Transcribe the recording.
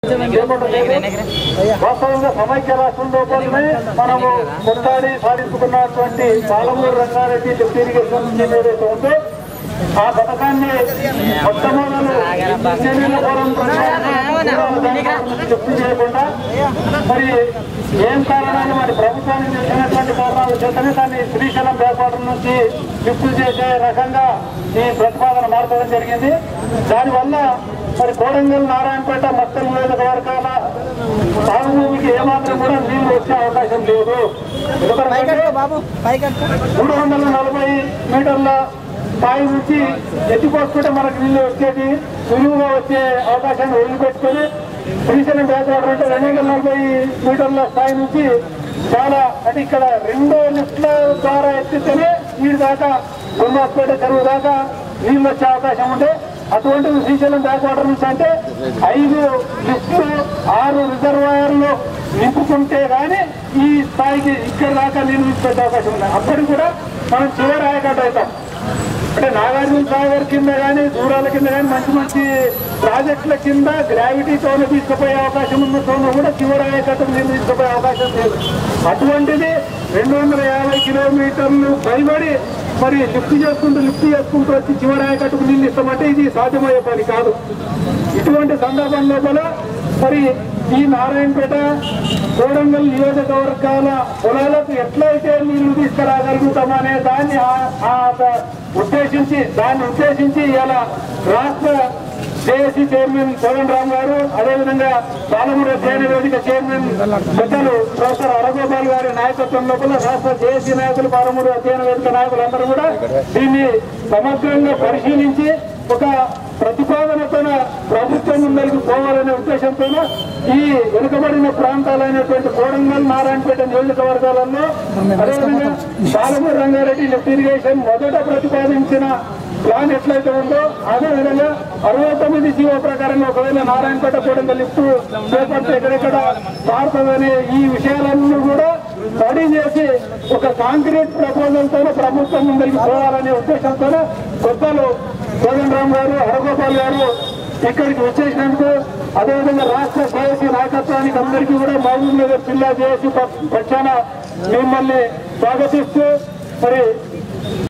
వాస్తవంగా సమైక్య రాష్ట్రంలో కోసమే మనము కొట్లాడి సాధించుకున్నటువంటి Palamuru Rangareddy lift irrigation scheme ఏదైతే ఉందో ఆ పథకాన్ని మొట్టమొదలు ఇంజనీర్ల ఫోరం లిఫ్ట్ చేయకుండా మరి ఏం కారణాలు మరి ప్రభుత్వానికి తెలిసినటువంటి కారణాల చేతనే దాన్ని శ్రీశైలం బ్యాక్వాటర్ నుంచి లిఫ్ట్ చేసే రకంగా ఈ ప్రతిపాదన మార్చడం జరిగింది దానివల్ల మరి కోడంగల్ నారాయణపేట మొత్తం నియోజకవర్గాల సాగుభూమికి ఏమాత్రం కూడా నీళ్లు వచ్చే అవకాశం లేదు ఎందుకంటే మూడు వందల నలభై మీటర్ల స్థాయి నుంచి ఎత్తిపోసుకుంటే మనకు నీళ్లు వచ్చేది సులువుగా వచ్చే అవకాశాన్ని వదిలిపెట్టుకొని శ్రీశైలం బ్యాక్వాటర్ అంటే రెండు వందల నలభై మీటర్ల స్థాయి నుంచి చాలా అంటే ఇక్కడ రెండో లిఫ్ట్ల ద్వారా ఎత్తితేనే నీరు దాకా గుమ్మాపేట చెరువు దాకా నీళ్ళు వచ్చే అవకాశం ఉంటే అటువంటి శ్రీశైలం బ్యాక్ వాటర్ నుంచి అంటే ఐదు లిఫ్ట్లు ఆరు రిజర్వాయర్లు నింపుకుంటే గానీ ఈ స్థాయికి ఇక్కడ దాకా నీళ్ళు తీసుకొచ్చే అవకాశం ఉంది అప్పటికి కూడా మనం చివరి ఆయకట్టు అవుతాం అంటే నాగార్జున సాగర్ కింద కానీ దూరాల కింద కానీ మంచి మంచి ప్రాజెక్టుల కింద గ్రావిటీతోనే తీసుకుపోయే అవకాశం ఉన్న తోన కూడా చివరి ఆయకట్టు నీళ్ళు తీసుకుపోయే అవకాశం లేదు అటువంటిది రెండు వందల యాభై కిలోమీటర్లు పైబడి మరి లిఫ్ట్ చేసుకుంటూ లిఫ్ట్ చేసుకుంటూ వచ్చి చివరి ఆయకట్టుకు నీళ్ళు ఇస్తామంటే ఇది సాధ్యమయ్యే పని కాదు ఇటువంటి సందర్భం లోపల మరి ఈ నారాయణపేట కోడంగల్ నియోజకవర్గాల పొలాలకు ఎట్లయితే నీళ్లు తీసుకురాగలుగుతామనే దాన్ని ఆ- ఆ ద- ఉద్దేశించి దాన్ని ఉద్దేశించి ఇలా రాష్ట్ర జేఏసీ చైర్మన్ కోదండ రామ్ గారు అదేవిధంగా పాలమూరు అధ్యయన వేదిక చైర్మన్ పెద్దలు ప్రొఫెసర్ అరగోపాల్ గారి నాయకత్వం లోపల రాష్ట్ర జేఏసీ నాయకులు పాలమూరు అధ్యయన వేదిక నాయకులు అందరూ కూడా దీన్ని సమగ్రంగా పరిశీలించి ఒక ప్రతిపాదనతో ప్రభుత్వం ముందరికి పోవాలనే ఉద్దేశంతో ఈ వెనుకబడిన ప్రాంతాలైనటువంటి కోడంగల్ నారాయణపేట నియోజకవర్గాలలో అదేవిధంగా పాలమూరు రంగారెడ్డి లిఫ్ట్ ఇరిగేషన్ మొదట ప్రతిపాదించిన ప్లాన్ ఎట్లయితే ఉందో అదే విధంగా అరవై తొమ్మిది జీవో ప్రకారంగా ఒకవేళ నారాయణపేట కూడా లిఫ్ట్ చేపడితే ఎక్కడెక్కడ మారుతుందనే ఈ విషయాలన్నీ కూడా స్టడీ చేసి ఒక కాంక్రీట్ ప్రపోజల్ తో ప్రభుత్వం ముందరికి పోవాలనే ఉద్దేశంతో కొత్తలు కోదండరామ్ గారు హరగోపాల్ గారు ఇక్కడికి వచ్చేసినందుకు అదేవిధంగా రాష్ట్ర జేఏసీ నాయకత్వానికి అందరికీ కూడా మహబూబ్ నగర్ జిల్లా జేఏసీ పక్షాన మిమ్మల్ని స్వాగతిస్తూ మరి